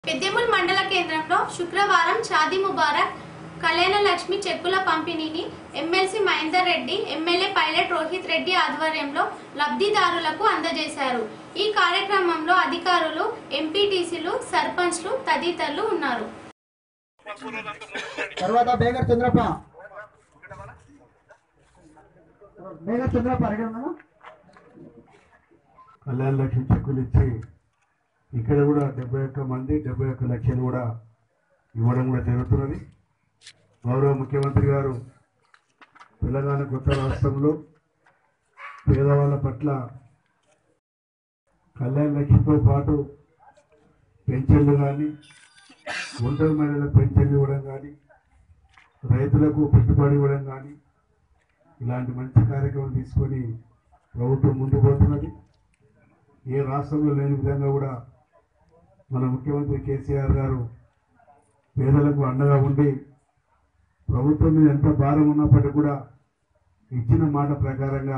పెద్దెముల్ మండల కేంద్రంలో శుక్రవారం షాదీ ముబారక్ కళ్యాణ లక్ష్మి చెక్కుల పంపిణీని MLC Mahender Reddy MLA Pilot Rohith Reddy ఆధ్వర్యంలో లబ్ధిదారులకు అందజేశారు ఈ కార్యక్రమంలో అధికారులు ఎంపీటీసీలు సర్పంచ్లు తదితరులు ఉన్నారు తర్వాత బేగర్ చంద్రప్ప బేగర్ చంద్రప్ప అడిగి ఉన్నాను కళ్యాణ లక్ష్మి చెక్కులు ఇచ్చి ఇక్కడ కూడా డెబ్బై ఒక్క మంది డెబ్బై ఒక్క లక్షలు కూడా ఇవ్వడం కూడా జరుగుతున్నది గౌరవ ముఖ్యమంత్రి గారు తెలంగాణ కొత్త రాష్ట్రంలో పేదవాళ్ళ పట్ల కళ్యాణ లక్ష్మితో పాటు పెన్షన్లు కానీ ఒంటరి మహిళలకు పెన్షన్లు ఇవ్వడం కానీ రైతులకు పెట్టుబడి ఇవ్వడం కానీ ఇలాంటి మంచి కార్యక్రమం తీసుకొని ప్రభుత్వం ముందుకు పోతున్నది ఏ రాష్ట్రంలో లేని విధంగా కూడా మన ముఖ్యమంత్రి కేసీఆర్ గారు పేదలకు అండగా ఉండి ప్రభుత్వం మీద ఎంత భారం ఉన్నప్పటికీ కూడా ఇచ్చిన మాట ప్రకారంగా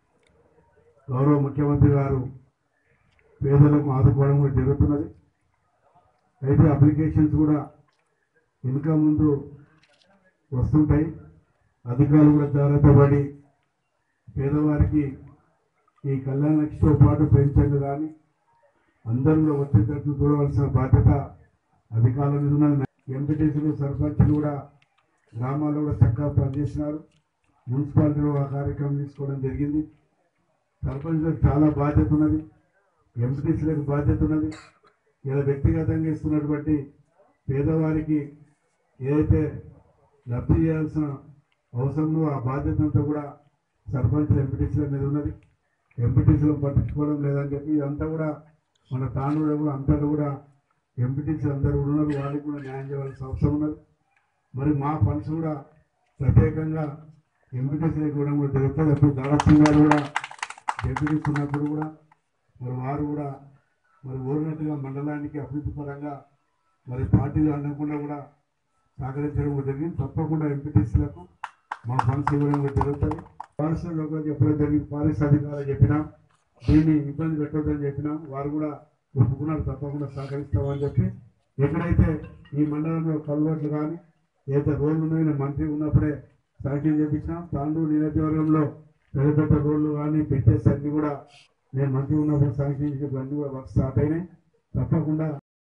గౌరవ ముఖ్యమంత్రి గారు పేదలకు ఆదుకోవడం కూడా జరుగుతున్నది అయితే అప్లికేషన్స్ కూడా ఇంకా ముందు వస్తుంటాయి అధికారులు కూడా జాగ్రత్త పడి పేదవారికి ఈ కళ్యాణ లక్ష్మితో పాటు పెన్షన్లు కానీ అందరూ కూడా వచ్చేటట్టు చూడవలసిన బాధ్యత అధికారుల మీద ఉన్నది ఎంపీటీసీలు సర్పంచ్లు కూడా గ్రామాల్లో కూడా చక్కగా పనిచేసినారు మున్సిపాలిటీలో ఆ కార్యక్రమం తీసుకోవడం జరిగింది సర్పంచ్లకు చాలా బాధ్యత ఉన్నది ఎంపీటీసీలకు బాధ్యత ఉన్నది ఇలా వ్యక్తిగతంగా ఇస్తున్నటువంటి పేదవారికి ఏదైతే లబ్ధి చేయాల్సిన అవసరంలో ఆ బాధ్యత అంతా కూడా సర్పంచ్ల ఎంపీటీసీల మీద ఉన్నది ఎంపీటీసీలు పట్టించుకోవడం లేదని చెప్పి ఇదంతా కూడా మన తాండూరు కూడా అంతటా కూడా ఎంపీటీసీ అందరూ కూడా ఉన్నారు వాళ్ళకి కూడా న్యాయం చేయాల్సిన అవసరం ఉన్నది మరి మా ఫండ్స్ కూడా ప్రత్యేకంగా ఎంపీటీసీలకు ఇవ్వడం కూడా జరుగుతుంది అప్పుడు దారసింగ్ గారు కూడా డెప్యూటీస్ ఉన్నప్పుడు కూడా మరి వారు కూడా మరి ఓరినట్టుగా మండలానికి అభివృద్ధి పరంగా మరి పార్టీలు అనకుండా కూడా సహకరించడం కూడా జరిగింది తప్పకుండా ఎంపీటీసీలకు మా ఫండ్స్ ఇవ్వడం కూడా జరుగుతుంది ఫారెస్ట్ లోకాలకు చెప్పడం జరిగింది ఫారెస్ట్ అధికారులు చెప్పినాం దీన్ని ఇబ్బంది పెట్టొద్దని చెప్పినాం వారు కూడా ఒప్పుకున్నారు తప్పకుండా సహకరిస్తామని చెప్పి ఎక్కడైతే ఈ మండలంలో కల్వర్ట్లు కానీ ఏదైతే రోడ్లు ఉన్నాయో నేను మంత్రి ఉన్నప్పుడే శాంక్షన్ చేపించినాం తాండూరు నియోజకవర్గంలో పెద్ద పెద్ద రోడ్లు కానీ పెట్టేసి అన్ని కూడా నేను మంత్రి ఉన్నప్పుడు శాంక్షన్ చేసి అన్ని కూడా వర్క్ స్టార్ట్ అయినాయి తప్పకుండా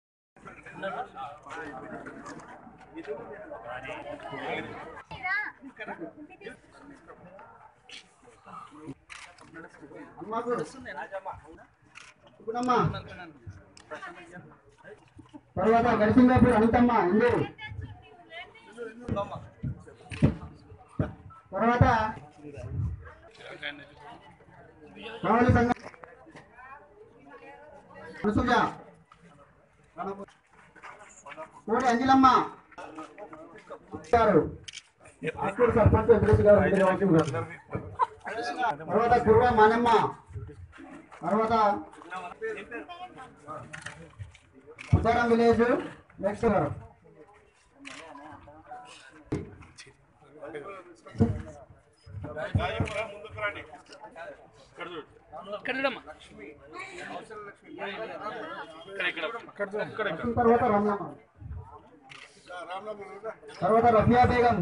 అమ్మకు ఇప్పుడమ్మా తర్వాత గడిచిందప్పుడు అంతమ్మ ఇందు తర్వాత కావాలి సంఘం అనసూయ కోడి అంజిలమ్మ గారు అక్కడ సర్పంచ్ వెంకటేష్ గారు అందరూ వాకి ఉన్నారు. తర్వాత కుర్వ మానమ్మ తర్వాత ఉత్తరం విలేజ్ నెక్స్ట్ గారు వచ్చిన తర్వాత రమణమ్మ తర్వాత రఫియా బేగం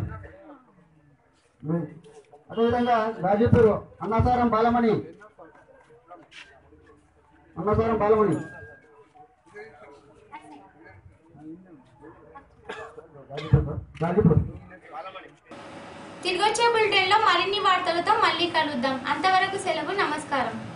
అదేవిధంగా గాజీపూర్ అన్నసారం బాలమణి అన్నసారం బాలమణి గాజీపూర్ తిరిగొచ్చే బులెటిన్లో మరిన్ని వార్తలతో మళ్ళీ కలుద్దాం అంతవరకు సెలవు నమస్కారం